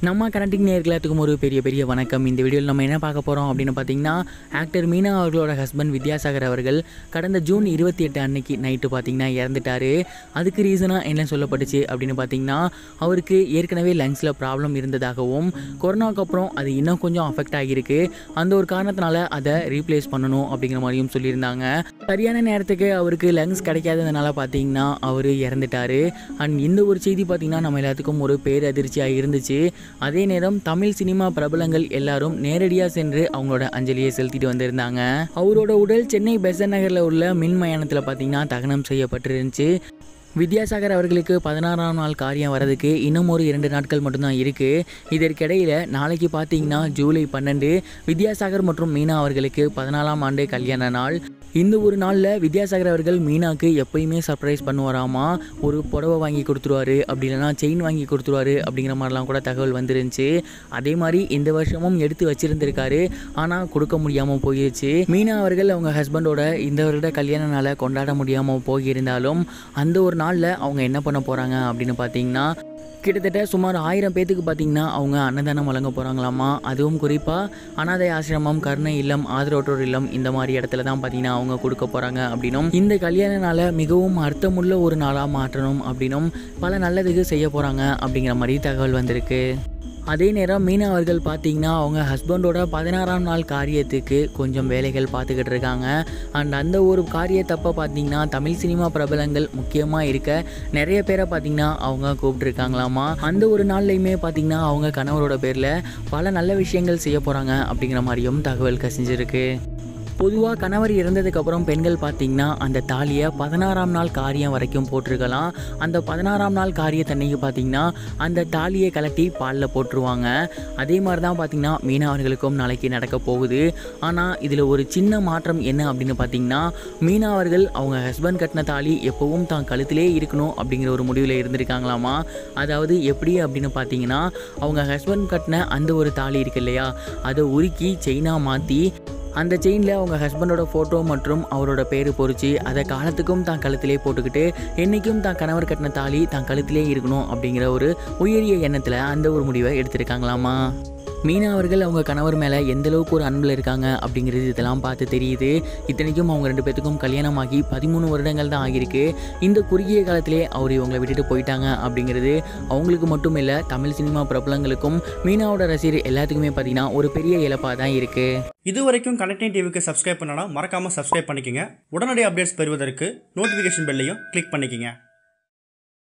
நம்ம கரண்டிங் நேர்களுக்கும் ஒரு பெரிய பெரிய வணக்கம் இந்த வீடியோவில் நம்ம என்ன பார்க்க போகிறோம் அப்படின்னு பார்த்தீங்கன்னா ஆக்டர் மீனா அவர்களோட ஹஸ்பண்ட் வித்யாசாகர் அவர்கள் கடந்த ஜூன் இருபத்தி எட்டு அன்னைக்கு நைட்டு பார்த்தீங்கன்னா இறந்துட்டாரு அதுக்கு ரீசனாக என்ன சொல்லப்பட்டுச்சு அப்படின்னு பார்த்தீங்கன்னா அவருக்கு ஏற்கனவே லங்ஸில் ப்ராப்ளம் இருந்ததாகவும் கொரோனாக்கு அப்புறம் அது இன்னும் கொஞ்சம் அஃபெக்ட் ஆகியிருக்கு அந்த ஒரு காரணத்தினால அதை ரீப்ளேஸ் பண்ணணும் அப்படிங்கிற மாதிரியும் சொல்லியிருந்தாங்க சரியான நேரத்துக்கு அவருக்கு லங்ஸ் கிடைக்காததுனால பார்த்தீங்கன்னா அவர் இறந்துட்டாரு அண்ட் இந்த ஒரு செய்தி பார்த்தீங்கன்னா நம்ம எல்லாத்துக்கும் ஒரு பேரதிர்ச்சியாக இருந்துச்சு அதே நேரம் தமிழ் சினிமா பிரபலங்கள் எல்லாரும் நேரடியாக சென்று அவங்களோட அஞ்சலியை செலுத்திட்டு வந்திருந்தாங்க அவரோட உடல் சென்னை பெசன் நகரில் உள்ள மின் மயானத்தில் பார்த்தீங்கன்னா தகனம் செய்யப்பட்டிருந்துச்சு வித்யாசாகர் அவர்களுக்கு பதினாறாம் நாள் காரியம் வரதுக்கு இன்னும் ஒரு இரண்டு நாட்கள் மட்டும்தான் இருக்குது இதற்கிடையில் நாளைக்கு பார்த்தீங்கன்னா ஜூலை பன்னெண்டு வித்யாசாகர் மற்றும் மீனா அவர்களுக்கு பதினாலாம் ஆண்டு கல்யாண நாள் இந்த ஒரு நாளில் வித்யாசாகர் அவர்கள் மீனாக்கு எப்பயுமே சர்ப்ரைஸ் பண்ணுவாராமா ஒரு புடவை வாங்கி கொடுத்துருவாரு அப்படி இல்லைன்னா செயின் வாங்கி கொடுத்துருவாரு அப்படிங்கிற மாதிரிலாம் கூட தகவல் வந்துருந்துச்சு அதே மாதிரி இந்த வருஷமும் எடுத்து வச்சிருந்திருக்காரு ஆனால் கொடுக்க முடியாமல் போயிருச்சு மீனா அவர்கள் அவங்க ஹஸ்பண்டோட இந்த வருட கல்யாண நாளை கொண்டாட முடியாமல் போயிருந்தாலும் அந்த ஒரு நாளில் அவங்க என்ன பண்ண போகிறாங்க அப்படின்னு பார்த்தீங்கன்னா கிட்டத்தட்ட சுமார் ஆயிரம் பேத்துக்கு பார்த்தீங்கன்னா அவங்க அன்னதானம் வழங்க போகிறாங்களாமா அதுவும் குறிப்பாக அனாதை ஆசிரமம் கருணை இல்லம் ஆதரவற்றோர் இல்லம் இந்த மாதிரி இடத்துல தான் பார்த்தீங்கன்னா அவங்க கொடுக்க போகிறாங்க அப்படின்னும் இந்த கல்யாண நாளை மிகவும் அர்த்தமுள்ள ஒரு நாளாக மாற்றணும் அப்படின்னும் பல நல்லதுக்கு செய்ய போகிறாங்க அப்படிங்கிற மாதிரி தகவல் வந்திருக்கு அதே நேரம் மீனா அவர்கள் பார்த்தீங்கன்னா அவங்க ஹஸ்பண்டோட பதினாறாம் நாள் காரியத்துக்கு கொஞ்சம் வேலைகள் பார்த்துக்கிட்டு இருக்காங்க அண்ட் அந்த ஒரு காரியத்தப்போ பார்த்தீங்கன்னா தமிழ் சினிமா பிரபலங்கள் முக்கியமாக இருக்க நிறைய பேரை பார்த்தீங்கன்னா அவங்க கூப்பிட்டுருக்காங்களாமா அந்த ஒரு நாள்லையுமே பார்த்தீங்கன்னா அவங்க கணவரோட பேரில் பல நல்ல விஷயங்கள் செய்ய போகிறாங்க அப்படிங்கிற மாதிரியும் தகவல் கசிஞ்சிருக்கு பொதுவாக கணவர் இறந்ததுக்கப்புறம் பெண்கள் பார்த்தீங்கன்னா அந்த தாலியை பதினாறாம் நாள் காரியம் வரைக்கும் போட்டிருக்கலாம் அந்த பதினாறாம் நாள் காரியத்தன்னைக்கு பார்த்தீங்கன்னா அந்த தாலியை கலட்டி பாலில் போட்டுருவாங்க அதே மாதிரி தான் பார்த்தீங்கன்னா மீனா அவர்களுக்கும் நாளைக்கு நடக்க போகுது ஆனால் இதில் ஒரு சின்ன மாற்றம் என்ன அப்படின்னு பார்த்தீங்கன்னா மீனா அவர்கள் அவங்க ஹஸ்பண்ட் கட்டின தாலி எப்பவும் தான் கழுத்திலே இருக்கணும் அப்படிங்கிற ஒரு முடிவில் இருந்திருக்காங்களாமா அதாவது எப்படி அப்படின்னு பார்த்தீங்கன்னா அவங்க ஹஸ்பண்ட் கட்டின அந்த ஒரு தாலி இருக்கு இல்லையா அதை உருக்கி செயினாக மாற்றி அந்த செயினில் அவங்க ஹஸ்பண்டோட ஃபோட்டோ மற்றும் அவரோட பேர் பொறிச்சு அதை காலத்துக்கும் தான் கழுத்திலே போட்டுக்கிட்டு என்றைக்கும் தான் கணவர் கட்டின தாலி தான் கழுத்திலே இருக்கணும் அப்படிங்கிற ஒரு உயரிய எண்ணத்தில் அந்த ஒரு முடிவை எடுத்திருக்காங்களாமா மீனா அவர்கள் அவங்க கணவர் மேலே எந்த அளவுக்கு ஒரு அன்பில் இருக்காங்க அப்படிங்கிறது இதெல்லாம் பார்த்து தெரியுது இத்தனைக்கும் அவங்க ரெண்டு பேத்துக்கும் கல்யாணமாகி பதிமூணு வருடங்கள் தான் ஆகியிருக்கு இந்த குறுகிய காலத்திலே அவர் இவங்களை விட்டுட்டு போயிட்டாங்க அப்படிங்கிறது அவங்களுக்கு மட்டும் இல்லை தமிழ் சினிமா பிரபலங்களுக்கும் மீனாவோட ரசிகர் எல்லாத்துக்குமே பார்த்தீங்கன்னா ஒரு பெரிய இழப்பாக தான் இருக்குது இது வரைக்கும் கனெக்டிங் டிவிக்கு சப்ஸ்கிரைப் பண்ணனா மறக்காமல் சப்ஸ்கிரைப் பண்ணிக்கங்க உடனடி அப்டேட்ஸ் பெறுவதற்கு நோட்டிஃபிகேஷன் பெல்லையும் கிளிக் பண்ணிக்கங்க